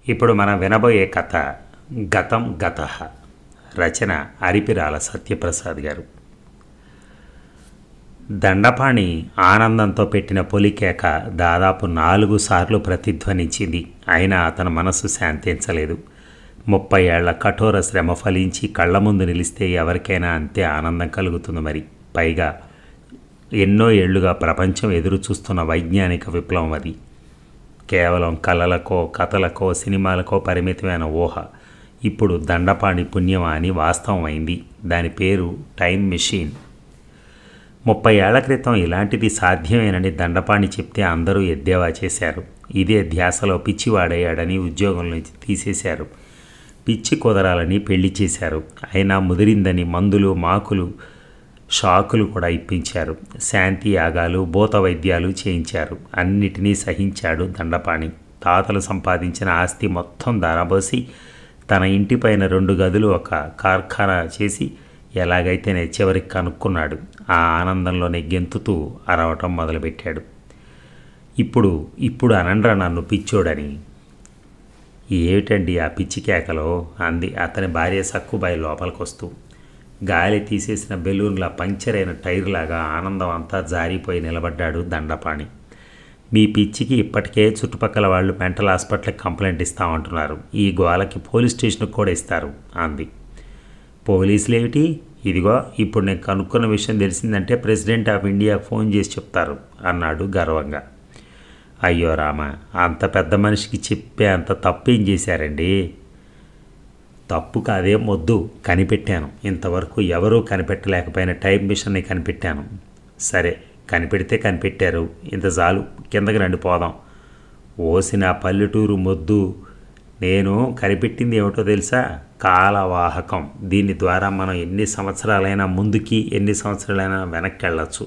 ఇప్పుడు మనం వినబోయే కథ గతం గత రచన అరిపిరాల సత్యప్రసాద్ గారు దండపాణి ఆనందంతో పెట్టిన పొలికేక దాదాపు నాలుగు సార్లు ప్రతిధ్వనించింది అయినా అతని మనస్సు శాంతించలేదు ముప్పై ఏళ్ల కఠోర శ్రమ ఫలించి కళ్ళ ముందు నిలిస్తే ఎవరికైనా అంతే ఆనందం కలుగుతుంది మరి పైగా ఎన్నో ఏళ్లుగా ప్రపంచం ఎదురు చూస్తున్న వైజ్ఞానిక విప్లవం అది కేవలం కళలకో కథలకో సినిమాలకో పరిమితమైన ఊహ ఇప్పుడు దండపాణి పుణ్యం అని వాస్తవమైంది దాని పేరు టైం మెషిన్ ముప్పై ఏళ్ల క్రితం ఇలాంటిది సాధ్యమేనని దండపాణి చెప్తే అందరూ ఎద్దేవా చేశారు ఇదే ధ్యాసలో పిచ్చివాడయ్యాడని ఉద్యోగం నుంచి తీసేశారు పిచ్చి కుదరాలని పెళ్లి చేశారు అయినా ముదిరిందని మందులు మాకులు షాకులు కూడా ఇప్పించారు శాంతి యాగాలు భూత వైద్యాలు చేయించారు అన్నిటినీ సహించాడు దండపాణి తాతలు సంపాదించిన ఆస్తి మొత్తం దారబోసి తన ఇంటిపైన రెండు గదులు ఒక కార్ఖానా చేసి ఎలాగైతేనే చివరికి కనుక్కున్నాడు ఆ ఆనందంలోనే గెంతుతూ అరవటం మొదలుపెట్టాడు ఇప్పుడు ఇప్పుడు అనండ్రా నన్ను పిచ్చోడని ఏమిటండి ఆ పిచ్చి కేకలో అంది అతని భార్య సక్కుబాయి లోపలికి వస్తూ గాలి తీసేసిన బెలూన్లా పంక్చర్ అయిన టైర్లాగా ఆనందం అంతా జారిపోయి నిలబడ్డాడు దండపాణి మీ పిచ్చికి ఇప్పటికే చుట్టుపక్కల వాళ్ళు మెంటల్ హాస్పిటల్కి కంప్లైంట్ ఇస్తామంటున్నారు ఈ గోలకి పోలీస్ స్టేషన్కి కూడా ఇస్తారు అంది పోలీసులు ఏమిటి ఇదిగో ఇప్పుడు నేను కనుక్కున్న విషయం తెలిసిందంటే ప్రెసిడెంట్ ఆఫ్ ఇండియాకు ఫోన్ చేసి చెప్తారు అన్నాడు గర్వంగా అయ్యో రామ అంత పెద్ద మనిషికి చెప్పే అంత తప్పేం చేశారండి తప్పు కాదే మొద్దు కనిపెట్టాను ఇంతవరకు ఎవరూ కనిపెట్టలేకపోయిన టైం మిషన్ని కనిపెట్టాను సరే కనిపెడితే కనిపెట్టారు ఇంత చాలు కిందకి రండి పోదాం ఓసిన పల్లెటూరు మొద్దు నేను కనిపెట్టింది ఏమిటో తెలుసా కాలవాహకం దీని ద్వారా మనం ఎన్ని సంవత్సరాలైనా ముందుకి ఎన్ని సంవత్సరాలైనా వెనక్కి వెళ్ళచ్చు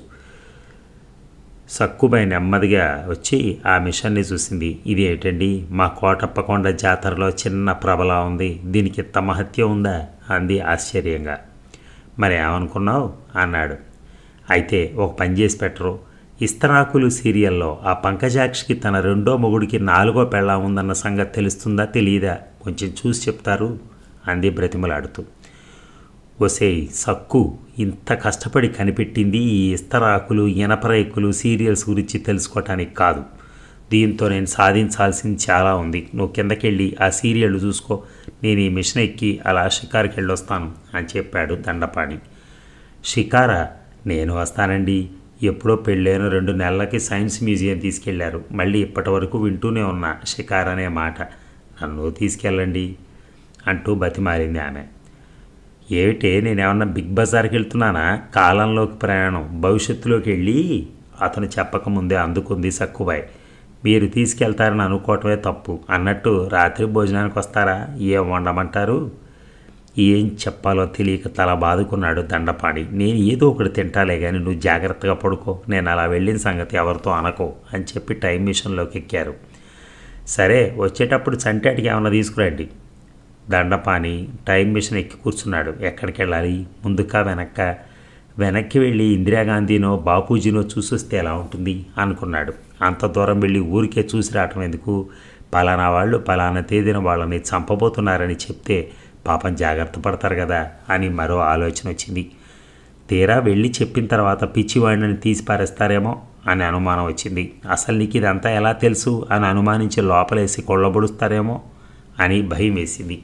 సక్కుబై నెమ్మదిగా వచ్చి ఆ మిషన్ని చూసింది ఇది ఏంటండి మా కోటప్పకొండ జాతరలో చిన్న ప్రభలా ఉంది దీనికి ఇంత మహత్యం ఉందా అంది ఆశ్చర్యంగా మరి ఏమనుకున్నావు అన్నాడు అయితే ఒక పని చేసి పెట్టరు ఇస్తరాకులు సీరియల్లో ఆ పంకజాక్షికి తన రెండో మొగుడికి నాలుగో పెళ్ళా ఉందన్న సంగతి తెలుస్తుందా తెలియదా కొంచెం చూసి చెప్తారు అంది బ్రతిమలాడుతూ ఒసేయ్ సక్కు ఇంత కష్టపడి కనిపెట్టింది ఈ ఇస్తరాకులు ఇనపరేకులు సీరియల్స్ గురించి తెలుసుకోవటానికి కాదు దీంతో నేను సాధించాల్సింది చాలా ఉంది నువ్వు కిందకెళ్ళి ఆ సీరియల్ చూసుకో నేను ఈ మిషన్ ఎక్కి అలా షికారుకి వెళ్ళొస్తాను అని చెప్పాడు దండపాణి షికారా నేను వస్తానండి ఎప్పుడో పెళ్ళైన రెండు నెలలకి సైన్స్ మ్యూజియం తీసుకెళ్లారు మళ్ళీ ఇప్పటి వరకు వింటూనే ఉన్నా షికార్ అనే మాట నన్ను తీసుకెళ్ళండి అంటూ బతిమారింది ఆమె ఏమిటే నేనేమన్నా బిగ్ బజార్కి వెళ్తున్నానా కాలంలోకి ప్రయాణం భవిష్యత్తులోకి వెళ్ళి అతను చెప్పకముందే అందుకుంది సక్కుబాయ్ మీరు తీసుకెళ్తారని అనుకోవటమే తప్పు అన్నట్టు రాత్రి భోజనానికి వస్తారా ఏం వండమంటారు ఏం చెప్పాలో తెలియక తల బాదుకున్నాడు దండపాణి నేను ఏదో ఒకటి తింటాలే కానీ నువ్వు జాగ్రత్తగా పడుకో నేను అలా వెళ్ళిన సంగతి ఎవరితో అనకో అని చెప్పి టైం మిషన్లోకి ఎక్కారు సరే వచ్చేటప్పుడు చంటాటికి ఏమన్నా తీసుకురండి దండపాని టైం మిషన్ ఎక్కి కూర్చున్నాడు ఎక్కడికి వెళ్ళాలి ముందుకా వెనక్క వెనక్కి వెళ్ళి ఇందిరాగాంధీనో బాపూజీనో చూసొస్తే ఎలా ఉంటుంది అనుకున్నాడు అంత దూరం వెళ్ళి ఊరికే చూసి రావటం ఎందుకు పలానా వాళ్ళు పలానా తేదీన వాళ్ళని చంపబోతున్నారని చెప్తే పాపం జాగ్రత్త పడతారు కదా అని మరో ఆలోచన వచ్చింది తీరా వెళ్ళి చెప్పిన తర్వాత పిచ్చివాడిని తీసి పారేస్తారేమో అని అనుమానం వచ్చింది అసలు నీకు ఇదంతా ఎలా తెలుసు అని అనుమానించి లోపలేసి కొళ్ళబొడుస్తారేమో అని భయం వేసింది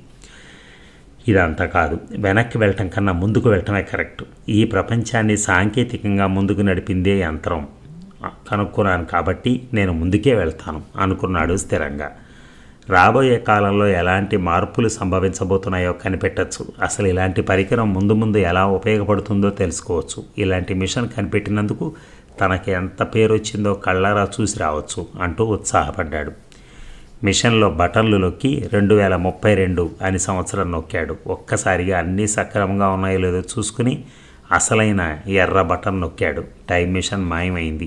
ఇదంతా కాదు వెనక్కి వెళ్ళటం కన్నా ముందుకు వెళ్ళటమే కరెక్ట్ ఈ ప్రపంచాన్ని సాంకేతికంగా ముందుకు నడిపిందే యంత్రం కనుక్కున్నాను కాబట్టి నేను ముందుకే వెళ్తాను అనుకున్నాడు స్థిరంగా రాబోయే కాలంలో ఎలాంటి మార్పులు సంభవించబోతున్నాయో కనిపెట్టచ్చు అసలు ఇలాంటి పరికరం ముందు ముందు ఎలా ఉపయోగపడుతుందో తెలుసుకోవచ్చు ఇలాంటి మిషన్ కనిపెట్టినందుకు తనకి ఎంత పేరు వచ్చిందో కళ్ళారా చూసి రావచ్చు అంటూ ఉత్సాహపడ్డాడు మిషన్లో బటన్లు నొక్కి రెండు వేల ముప్పై రెండు అని సంవత్సరం నొక్కాడు ఒక్కసారిగా అన్నీ సక్రమంగా ఉన్నాయో లేదో చూసుకుని అసలైన ఎర్ర బటన్ నొక్కాడు టైం మిషన్ మాయమైంది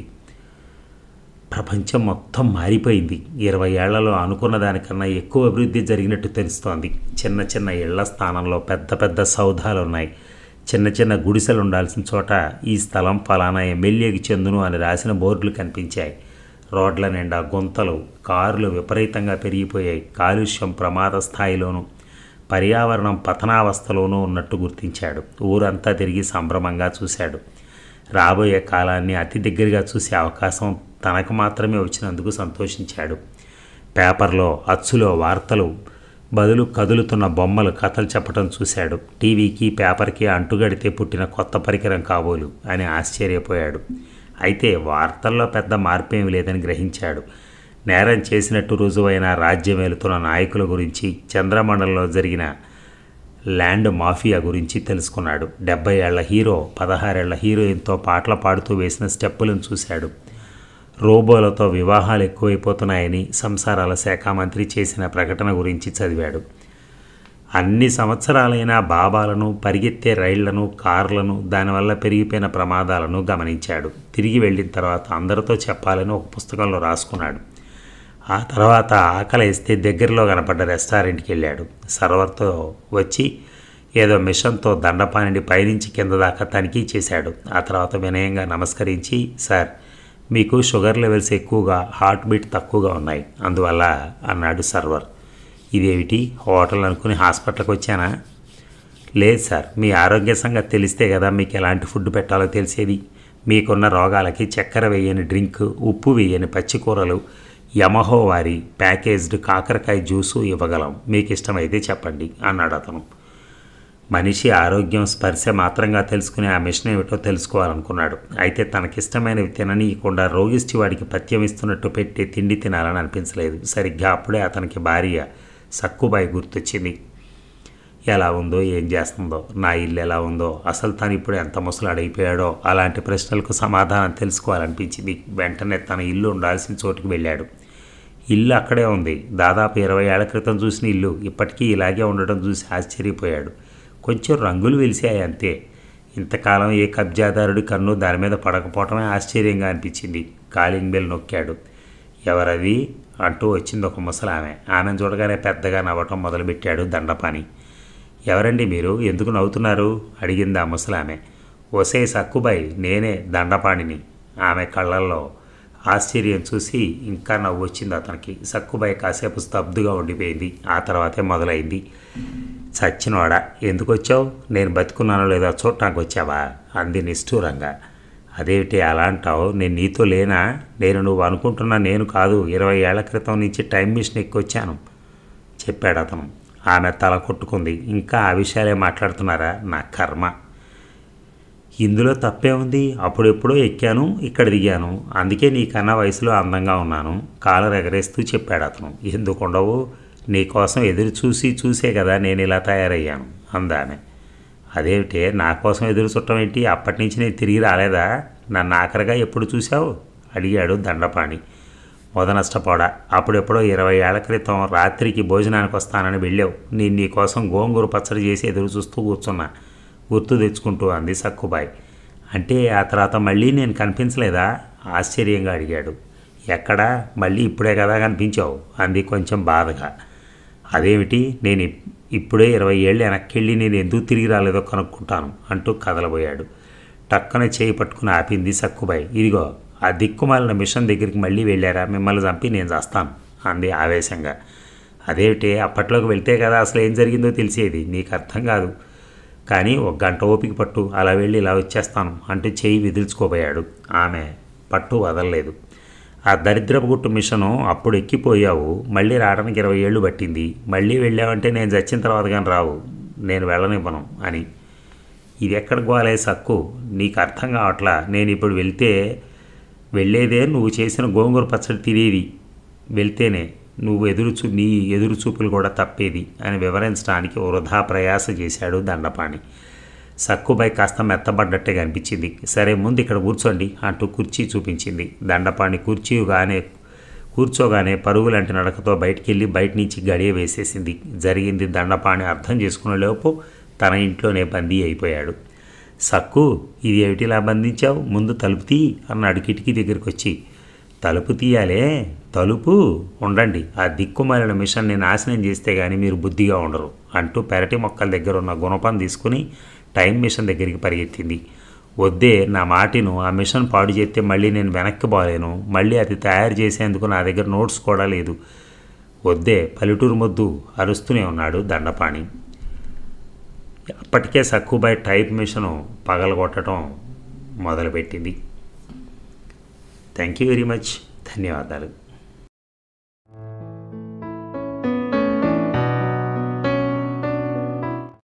ప్రపంచం మొత్తం మారిపోయింది ఇరవై ఏళ్లలో అనుకున్న దానికన్నా ఎక్కువ అభివృద్ధి జరిగినట్టు తెలుస్తోంది చిన్న చిన్న ఇళ్ల స్థానంలో పెద్ద పెద్ద సౌధాలు ఉన్నాయి చిన్న చిన్న గుడిసెలు ఉండాల్సిన చోట ఈ స్థలం ఫలానా ఎమ్మెల్యేకి చెందును అని రాసిన బోర్డులు కనిపించాయి రోడ్ల నిండా గుంతలు కార్లు విపరీతంగా పెరిగిపోయాయి కాలుష్యం ప్రమాద స్థాయిలోనూ పర్యావరణం పతనావస్థలోనూ ఉన్నట్టు గుర్తించాడు ఊరంతా తిరిగి సంభ్రమంగా చూశాడు రాబోయే కాలాన్ని అతి దగ్గరగా చూసే అవకాశం తనకు మాత్రమే వచ్చినందుకు సంతోషించాడు పేపర్లో అచ్చులో వార్తలు బదులు కదులుతున్న బొమ్మలు కథలు చెప్పడం చూశాడు టీవీకి పేపర్కి అంటుగడితే పుట్టిన కొత్త పరికరం కాబోలు అని ఆశ్చర్యపోయాడు అయితే వార్తల్లో పెద్ద మార్పేమీ లేదని గ్రహించాడు నేరం చేసినట్టు రుజువైన రాజ్యం వెళుతున్న నాయకుల గురించి చంద్రమండలంలో జరిగిన ల్యాండ్ మాఫియా గురించి తెలుసుకున్నాడు డెబ్బై ఏళ్ల హీరో పదహారేళ్ల హీరోయిన్తో పాటలు పాడుతూ వేసిన స్టెప్పులను చూశాడు రోబోలతో వివాహాలు ఎక్కువైపోతున్నాయని సంసారాల శాఖ మంత్రి చేసిన ప్రకటన గురించి చదివాడు అన్ని సంవత్సరాలైన బాబాలను పరిగెత్తే రైళ్లను కార్లను దానివల్ల పెరిగిపోయిన ప్రమాదాలను గమనించాడు తిరిగి వెళ్ళిన తర్వాత అందరితో చెప్పాలని ఒక పుస్తకంలో రాసుకున్నాడు ఆ తర్వాత ఆకలిస్తే దగ్గరలో కనపడ్డ రెస్టారెంట్కి వెళ్ళాడు సర్వర్తో వచ్చి ఏదో మిషన్తో దండపానిని పైనుంచి కింద దాకా తనిఖీ చేశాడు ఆ తర్వాత వినయంగా నమస్కరించి సార్ మీకు షుగర్ లెవెల్స్ ఎక్కువగా హార్ట్ బీట్ తక్కువగా ఉన్నాయి అందువల్ల అన్నాడు సర్వర్ ఇదేమిటి హోటల్ అనుకుని హాస్పిటల్కి వచ్చానా లేదు సార్ మీ ఆరోగ్య సంగతి తెలిస్తే కదా మీకు ఎలాంటి ఫుడ్ పెట్టాలో తెలిసేది మీకున్న రోగాలకి చక్కెర వేయని డ్రింక్ ఉప్పు వేయని పచ్చికూరలు యమహో వారి ప్యాకేజ్డ్ కాకరకాయ జ్యూసు ఇవ్వగలం మీకు ఇష్టమైతే చెప్పండి అన్నాడు అతను మనిషి ఆరోగ్యం స్పర్శ మాత్రంగా తెలుసుకునే ఆ మిషన్ ఏమిటో తెలుసుకోవాలనుకున్నాడు అయితే తనకిష్టమైనవి తిననీయకుండా రోగిష్టి వాడికి పథ్యం ఇస్తున్నట్టు పెట్టి తిండి తినాలని అనిపించలేదు సరిగ్గా అప్పుడే అతనికి భార్య సక్కుబాయి గుర్తొచ్చింది ఎలా ఉందో ఏం చేస్తుందో నా ఇల్లు ఎలా ఉందో అసలు తను ఇప్పుడు ఎంత ముసలాడైపోయాడో అలాంటి ప్రశ్నలకు సమాధానం తెలుసుకోవాలనిపించింది వెంటనే తన ఇల్లు ఉండాల్సిన చోటుకు వెళ్ళాడు ఇల్లు అక్కడే ఉంది దాదాపు ఇరవై ఏళ్ల క్రితం చూసిన ఇల్లు ఇప్పటికీ ఇలాగే ఉండడం చూసి ఆశ్చర్యపోయాడు కొంచెం రంగులు వెలిసాయి అంతే ఇంతకాలం ఏ కబ్జాదారుడి కన్ను దాని మీద పడకపోవటమే ఆశ్చర్యంగా అనిపించింది కాలింగ్ బెల్ నొక్కాడు ఎవరది అంటూ వచ్చింది ఒక ముసలామె ఆమెను చూడగానే పెద్దగా నవ్వటం మొదలుపెట్టాడు దండపాని ఎవరండి మీరు ఎందుకు నవ్వుతున్నారు అడిగింది ఆ ముసలామె ఒసే సక్కుబాయ్ నేనే దండపాణిని ఆమె కళ్ళల్లో ఆశ్చర్యం చూసి ఇంకా నవ్వు వచ్చింది అతనికి సక్కుబాయ్ కాసేపు స్తబ్దుగా ఉండిపోయింది ఆ తర్వాతే మొదలైంది చచ్చినవాడా ఎందుకు వచ్చావు నేను బతుకున్నానో లేదో చూడటానికి వచ్చావా అంది నిష్ఠూరంగా అదేమిటి అలా అంటావు నేను నీతో లేనా నేను నువ్వు అనుకుంటున్నా నేను కాదు ఇరవై ఏళ్ల క్రితం నుంచి టైం మిషన్ ఎక్కొచ్చాను చెప్పాడు అతను ఆమె తల కొట్టుకుంది ఇంకా ఆ విషయాలే మాట్లాడుతున్నారా నా కర్మ ఇందులో తప్పే ఉంది అప్పుడెప్పుడో ఎక్కాను ఇక్కడ దిగాను అందుకే నీకన్నా వయసులో అందంగా ఉన్నాను కాలర్ ఎగరేస్తూ చెప్పాడు అతను ఎందుకు ఉండవు నీకోసం ఎదురు చూసి చూసే కదా నేను ఇలా తయారయ్యాను అందామె అదేమిటే నా కోసం ఎదురు చుట్టం ఏంటి అప్పటి నుంచి నేను తిరిగి రాలేదా నన్ను ఆఖరిగా ఎప్పుడు చూసావు అడిగాడు దండపాణి మొద నష్టపోడా అప్పుడెప్పుడో ఇరవై ఏళ్ల క్రితం రాత్రికి భోజనానికి వస్తానని వెళ్ళావు నేను నీ కోసం గోంగూర పచ్చడి చేసి ఎదురు చూస్తూ కూర్చున్నా గుర్తు తెచ్చుకుంటూ అంది సక్కుబాయ్ అంటే ఆ తర్వాత మళ్ళీ నేను కనిపించలేదా ఆశ్చర్యంగా అడిగాడు ఎక్కడా మళ్ళీ ఇప్పుడే కదా కనిపించావు అంది కొంచెం బాధగా అదేమిటి నేను ఇప్- ఇప్పుడే ఇరవై ఏళ్ళు వెనక్కి నేను ఎందుకు తిరిగి రాలేదో కనుక్కుంటాను అంటూ కదలబోయాడు టక్కన చేయి పట్టుకుని ఆపింది సక్కుబాయ్ ఇదిగో ఆ దిక్కుమాలిన మిషన్ దగ్గరికి మళ్ళీ వెళ్ళారా మిమ్మల్ని చంపి నేను చేస్తాను అంది ఆవేశంగా అదేమిటి అప్పట్లోకి వెళ్తే కదా అసలు ఏం జరిగిందో తెలిసేది నీకు అర్థం కాదు కానీ ఒక గంట ఓపిక పట్టు అలా వెళ్ళి ఇలా వచ్చేస్తాను అంటూ చేయి విదిల్చుకోబోయాడు ఆమె పట్టు వదలలేదు ఆ దరిద్రపు గుట్టు మిషను అప్పుడు ఎక్కిపోయావు మళ్ళీ రావడానికి ఇరవై ఏళ్ళు పట్టింది మళ్ళీ వెళ్ళావంటే నేను చచ్చిన తర్వాత కానీ రావు నేను వెళ్ళనివ్వను అని ఇది ఎక్కడ గోలే సక్కు నీకు అర్థం కావట్లా నేను ఇప్పుడు వెళ్తే వెళ్ళేదే నువ్వు చేసిన గోంగూర పచ్చడి తినేది వెళ్తేనే నువ్వు ఎదురు చూ నీ ఎదురు చూపులు కూడా తప్పేది అని వివరించడానికి వృధా ప్రయాస చేశాడు దండపాణి సక్కుబాయ్ కాస్త మెత్తబడ్డట్టే కనిపించింది సరే ముందు ఇక్కడ కూర్చోండి అంటూ కుర్చీ చూపించింది దండపాణి కుర్చీగానే కూర్చోగానే పరుగులంటి నడకతో బయటికి వెళ్ళి బయట నుంచి గడియ వేసేసింది జరిగింది దండపాణి అర్థం చేసుకునే లోపు తన ఇంట్లోనే బందీ అయిపోయాడు సక్కు ఇది ఏమిటిలా బంధించావు ముందు తలుపు తీ అన్నాడు కిటికీ దగ్గరికి వచ్చి తలుపు తీయాలే తలుపు ఉండండి ఆ దిక్కుమాలిన మిషన్ని నాశనం చేస్తే కానీ మీరు బుద్ధిగా ఉండరు అంటూ పెరటి మొక్కల దగ్గర ఉన్న గుణపం తీసుకుని టైం మిషన్ దగ్గరికి పరిగెత్తింది వద్దే నా మాటిను ఆ మిషన్ పాడు చేస్తే మళ్ళీ నేను వెనక్కి పోలేను మళ్ళీ అది తయారు చేసేందుకు నా దగ్గర నోట్స్ కూడా లేదు వద్దే పల్లెటూరు మొద్దు అరుస్తూనే ఉన్నాడు దండపాణి అప్పటికే సక్కుబాయ్ టైప్ మిషను పగలగొట్టడం మొదలుపెట్టింది థ్యాంక్ యూ వెరీ మచ్ ధన్యవాదాలు